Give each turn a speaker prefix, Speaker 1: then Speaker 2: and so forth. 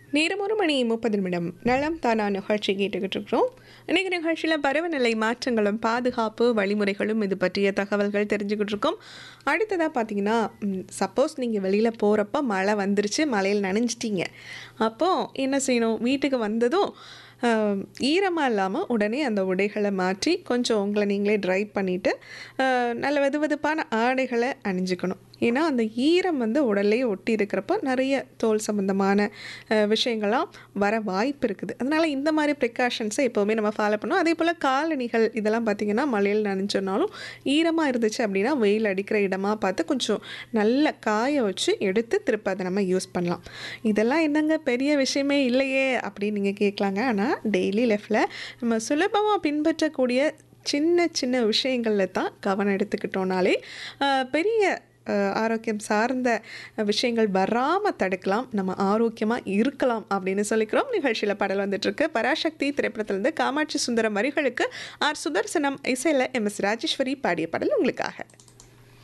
Speaker 1: நேரம் ஒரு மணி முப்பது நிமிடம் நலம் தானா நிகழ்ச்சி கேட்டுக்கிட்டு இருக்கிறோம் இன்னைக்கு நிகழ்ச்சியில் பருவநிலை மாற்றங்களும் பாதுகாப்பு வழிமுறைகளும் இது பற்றிய தகவல்கள் தெரிஞ்சுக்கிட்டு இருக்கோம் அடுத்ததாக பார்த்தீங்கன்னா சப்போஸ் நீங்கள் வெளியில் போகிறப்ப மழை வந்துருச்சு மழையில் நனைஞ்சிட்டீங்க அப்போது என்ன செய்யணும் வீட்டுக்கு வந்ததும் ஆஹ், ஈரமாக இல்லாமல் உடனே அந்த உடைகளை மாற்றி கொஞ்சம் உங்களை நீங்களே ட்ரை பண்ணிவிட்டு நல்ல வெது வெதுப்பான ஆடைகளை அணிஞ்சுக்கணும் ஏன்னா அந்த ஈரம் வந்து உடல்லே ஒட்டி இருக்கிறப்ப நிறைய தோல் சம்மந்தமான அஹ், விஷயங்கள்லாம் வர வாய்ப்பு இருக்குது அதனால் இந்த மாதிரி ப்ரிகாஷன்ஸை எப்போவுமே நம்ம ஃபாலோ பண்ணணும் அதே போல் காலணிகள் இதெல்லாம் பார்த்திங்கன்னா மழையில் நனைஞ்சோனாலும் ஈரமாக இருந்துச்சு அப்படின்னா வெயில் அடிக்கிற இடமா பார்த்து கொஞ்சம் நல்ல காய வச்சு எடுத்து திருப்ப அதை நம்ம யூஸ் பண்ணலாம் இதெல்லாம் என்னங்க பெரிய விஷயமே இல்லையே அப்படின்னு நீங்கள் கேட்கலாங்க ஆனால் டெய்லி லைஃப்பில் நம்ம சுலபமாக பின்பற்றக்கூடிய சின்ன சின்ன விஷயங்களில் தான் கவனம் எடுத்துக்கிட்டோனாலே அஹ், பெரிய அஹ், ஆரோக்கியம் சார்ந்த விஷயங்கள் வராமல் தடுக்கலாம் நம்ம ஆரோக்கியமாக இருக்கலாம் அப்படின்னு சொல்லிக்கிறோம் நிகழ்ச்சியில் பாடல் வந்துட்டுருக்கு பராசக்தி திரைப்படத்திலிருந்து காமாட்சி சுந்தரம் வரிகளுக்கு ஆர் சுதர்சனம் இசையில் எம் எஸ் ராஜேஸ்வரி பாடிய பாடல் உங்களுக்காக